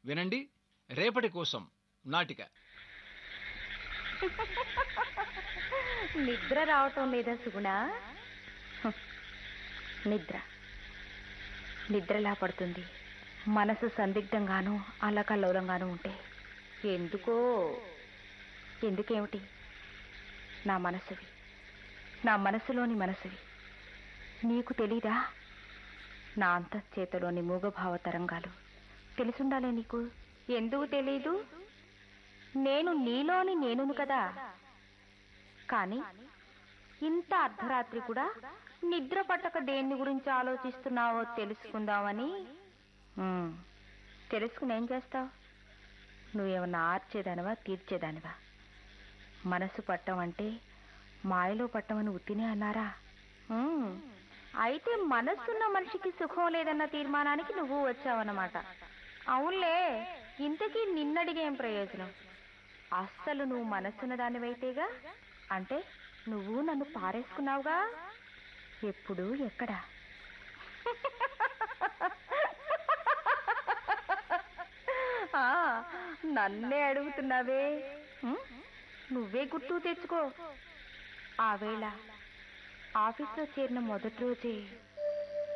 వినండి రేపటి కోసం నాటిక నిద్ర రావటం లేదా సుగుణ హ్మ్. నిద్ర నిద్రలా పడుతుంది మనసు సందిగ్ధంగాను అల్లకల్లోలంగాను ఉంటే ఎందుకో ఎందుకేమిటి నా మనసువి నా మనసులోని మనసువి నీకు తెలీదా నా అంతఃచేతలోని మూగభావ తరంగాలు తెలుసుండాలే నీకు ఎందుకు తెలీదు నేను నీలోని నేనును కదా కానీ ఇంత అర్ధరాత్రి కూడా నిద్ర పట్టక దేన్ని గురించి ఆలోచిస్తున్నావో తెలుసుకుందామని ఉమ్, తెలుసుకుని ఏం చేస్తావు నువ్వేమన్నా ఆర్చేదానివా తీర్చేదానివా మనసు పట్టం అంటే మాయలో పట్టమని ఉత్తినే అన్నారా ఉమ్, అయితే మనస్సున్న మనిషికి సుఖం లేదన్న తీర్మానానికి నువ్వు వచ్చావన్నమాట అవునులే ఇంతకీ నిన్నడిగేం ప్రయోజనం అస్సలు నువ్వు మనసున్న దానివైతేగా అంటే నువ్వు నన్ను పారేసుకున్నావుగా ఎప్పుడు ఎక్కడ ఆ, నన్నే అడుగుతున్నావే ఉం? నువ్వే గుర్తు తెచ్చుకో ఆ వేళ ఆఫీస్లో చేరిన మొదటి రోజే